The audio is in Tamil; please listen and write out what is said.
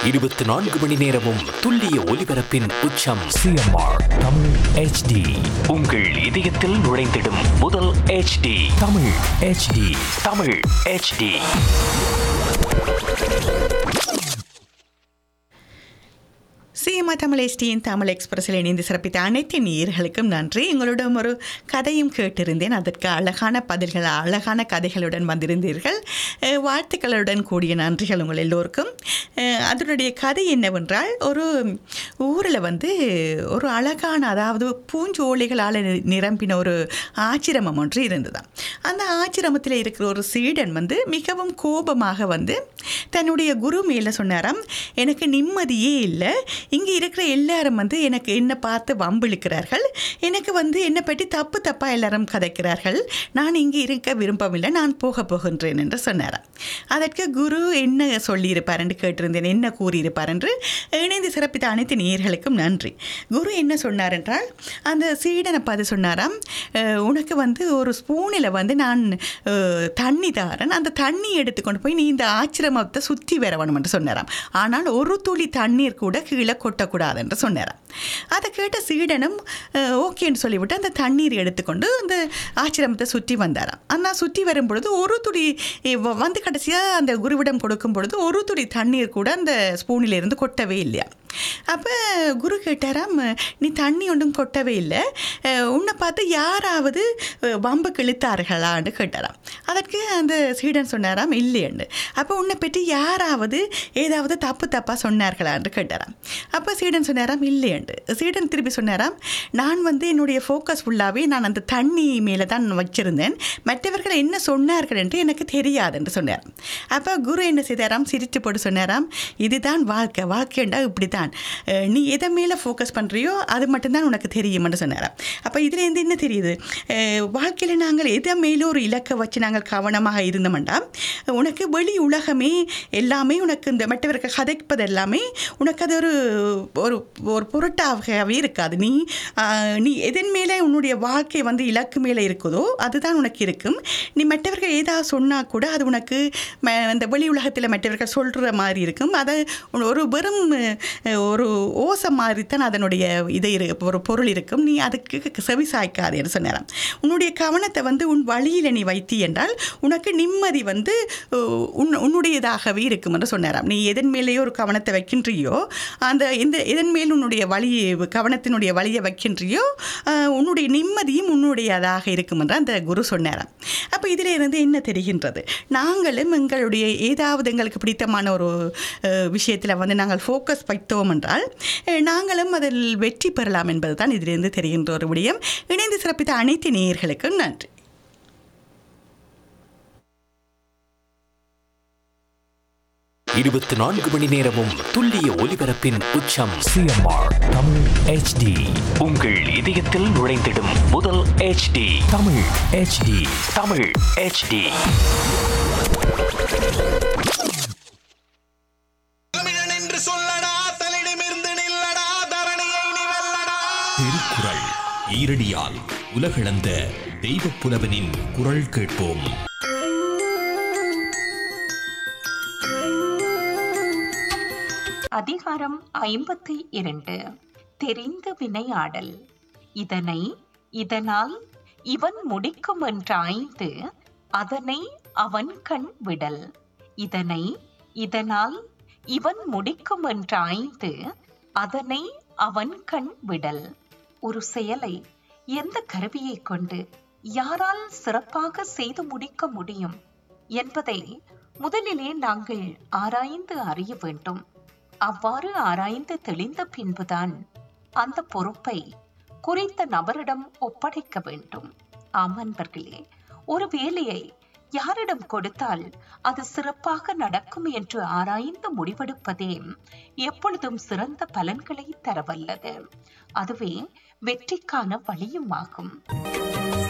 இருபத்தி நான்கு மணி நேரமும் துல்லிய ஒலிபரப்பின் உச்சம் சிஎம்ஆர் தமிழ் ஹெச்டி உங்கள் இதயத்தில் நுழைந்திடும் முதல் HD Tamil HD Tamil HD சிஎம்ஆ தமிழ் எஸ்டியின் தமிழ் எக்ஸ்பிரஸில் இணைந்து சிறப்பித்த அனைத்து நேயர்களுக்கும் நன்றி எங்களிடம் ஒரு கதையும் கேட்டிருந்தேன் அதற்கு அழகான பதில்கள் அழகான கதைகளுடன் வந்திருந்தீர்கள் அஹ், வாழ்த்துக்களுடன் கூடிய நன்றிகள் உங்கள் எல்லோருக்கும் அஹ், அதனுடைய கதை என்னவென்றால் ஒரு ஊரில் வந்து ஒரு அழகான அதாவது பூஞ்சோலைகளால் நி- நிரம்பின ஒரு ஆச்சிரமம் ஒன்று இருந்ததாம் அந்த ஆச்சிரமத்தில் இருக்கிற ஒரு சீடன் வந்து மிகவும் கோபமாக வந்து தன்னுடைய குரு மேலே சொன்னாராம் எனக்கு நிம்மதியே இல்லை இங்கே இருக்கிற எல்லாரும் வந்து எனக்கு என்னை பார்த்து வம்பிழுக்கிறார்கள் எனக்கு வந்து என்னை பற்றி தப்பு தப்பாக எல்லாரும் கதைக்கிறார்கள் நான் இங்கே இருக்க விரும்பவில்லை நான் போக போகின்றேன் என்று சொன்னாராம் அதற்கு குரு என்ன சொல்லியிருப்பார் என்று கேட்டிருந்தேன் என்ன கூறியிருப்பார் என்று இணைந்து சிறப்பித்த அனைத்து நேயர்களுக்கும் நன்றி குரு என்ன சொன்னார் என்றால் அந்த சீடனை பார்த்து சொன்னாராம் "அஹ், உனக்கு வந்து ஒரு ஸ்பூனில் வந்து நான் அஹ், தண்ணி தாரேன் அந்த தண்ணி எடுத்துக்கொண்டு போய் நீ இந்த ஆச்சிரமத்தை சுற்றி வர வேணும் என்று சொன்னாராம் ஆனால் ஒரு துளி தண்ணீர் கூட கீழே கொட்டக்கூடாது என்று சொன்னாராம் அதை கேட்ட சீடனும் அஹ், ஓகேன்னு சொல்லிவிட்டு அந்த தண்ணீர் எடுத்துக்கொண்டு அந்த ஆச்சிரமத்தை சுற்றி வந்தாராம் ஆனால் சுற்றி வரும் பொழுது ஒரு துளி இ- வ- வந்து கடைசியாக அந்த குருவிடம் கொடுக்கும் பொழுது ஒரு துளி தண்ணீர் கூட அந்த ஸ்பூனில் இருந்து கொட்டவே இல்லையா அப்போ குரு கேட்டாராம் நீ தண்ணி ஒன்றும் கொட்டவே இல்லை அஹ், உன்னை பார்த்து யாராவது அஹ், வம்புக்கு இழுத்தார்களான்னு கேட்டாராம் அதற்கு அந்த சீடன் சொன்னாராம் இல்லையண்டு அப்போ உன்னை பற்றி யாராவது ஏதாவது தப்பு தப்பாக சொன்னார்களான்னு கேட்டாராம் அப்போ சீடன் சொன்னாராம் இல்லையண்டு சீடன் திருப்பி சொன்னாராம் நான் வந்து என்னுடைய ஃபோக்கஸ் ஃபுல்லாகவே நான் அந்த தண்ணி மேலே தான் வச்சிருந்தேன் மற்றவர்கள் என்ன சொன்னார்கள் என்று எனக்கு தெரியாது என்று சொன்னார் அப்போ குரு என்ன செய்தாராம் சிரித்து போட்டு சொன்னாராம் இதுதான் வாழ்க்கை வாழ்க்கைண்டா இப்படி தான் நீ எதை மேலே ஃபோக்கஸ் பண்ணுறியோ அது மட்டும்தான் உனக்கு தெரியும்னு சொன்னாராம் அப்போ இதுலேருந்து என்ன தெரியுது வாழ்க்கையில் நாங்கள் எதை மேலே ஒரு இலக்கை வச்சு நாங்கள் கவனமாக இருந்தோம்டா உனக்கு வெளி உலகமே எல்லாமே உனக்கு இந்த மற்றவர்கள் கதைப்பது எல்லாமே உனக்கு அது ஒரு ஒரு ஒரு பொருட்டாகவே இருக்காது நீ ஆஹ், நீ எதன் மேலே உன்னுடைய வாழ்க்கை வந்து இலக்கு மேலே இருக்குதோ அதுதான் உனக்கு இருக்கும் நீ மற்றவர்கள் ஏதாவது சொன்னால் கூட அது உனக்கு ம அந்த வெளி உலகத்தில் மற்றவர்கள் சொல்கிற மாதிரி இருக்கும் அதை உன் ஒரு வெறும் அஹ், ஒரு ஓசை மாதிரி தான் அதனுடைய இது இரு ஒரு பொருள் இருக்கும் நீ அதுக்கு செவி சாய்க்காது என்று சொன்னாராம் உன்னுடைய கவனத்தை வந்து உன் வழியில் நீ வைத்தி என்றால் உனக்கு நிம்மதி வந்து அஹ், உன் உன்னுடையதாகவே இருக்கும் என்று சொன்னாராம் நீ எதன் மேலேயோ ஒரு கவனத்தை வைக்கின்றியோ அந்த இந்த எதன் மேல் உன்னுடைய வழி கவனத்தினுடைய வழியை வைக்கின்றியோ அஹ், உன்னுடைய நிம்மதியும் உன்னுடையதாக இருக்கும் என்று அந்த குரு சொன்னாராம் அப்போ இதில் இருந்து என்ன தெரிகின்றது நாங்களும் எங்களுடைய ஏதாவது எங்களுக்கு பிடித்தமான ஒரு விஷயத்தில் வந்து நாங்கள் ஃபோக்கஸ் வைத்தோம் என்றால் அஹ், நாங்களும் அதில் வெற்றி பெறலாம் என்பது தான் இதிலிருந்து தெரிகின்ற ஒரு விடயம் இணைந்து சிறப்பித்த அனைத்து நேயர்களுக்கும் நன்றி இருபத்தி நான்கு மணி நேரமும் துல்லிய ஒலிபரப்பின் உச்சம் சிஎம்ஆர் தமிழ் ஹெச்டி உங்கள் இதயத்தில் நுழைந்திடும் முதல் HD Tamil HD Tamil HD தமிழன் என்று சொல்லடா தலிடமிருந்து நில்லடா தரணியை நீ வெல்லடா திருக்குறள் ஈரடியால் உலகளந்த தெய்வப் புலவனின் குரல் கேட்போம் அதிகாரம் ஐம்பத்தி இரண்டு தெரிந்து வினையாடல் இதனை இதனால் இவன் முடிக்கும் என்றாய்ந்து அதனை அவன் கண் விடல் இதனை இதனால் இவன் முடிக்கும் என்றாய்ந்து அதனை அவன் கண் விடல் ஒரு செயலை எந்த கருவியை கொண்டு யாரால் சிறப்பாக செய்து முடிக்க முடியும் என்பதை முதலிலே நாங்கள் ஆராய்ந்து அறிய வேண்டும் அவ்வாறு ஆராய்ந்து தெளிந்த பின்புதான் அந்த பொறுப்பை குறித்த நபரிடம் ஒப்படைக்க வேண்டும் ஆம் அன்பர்களே ஒரு வேலையை யாரிடம் கொடுத்தால் அது சிறப்பாக நடக்கும் என்று ஆராய்ந்து முடிவெடுப்பதே எப்பொழுதும் சிறந்த பலன்களை தரவல்லது அதுவே வெற்றிக்கான வழியும் ஆகும்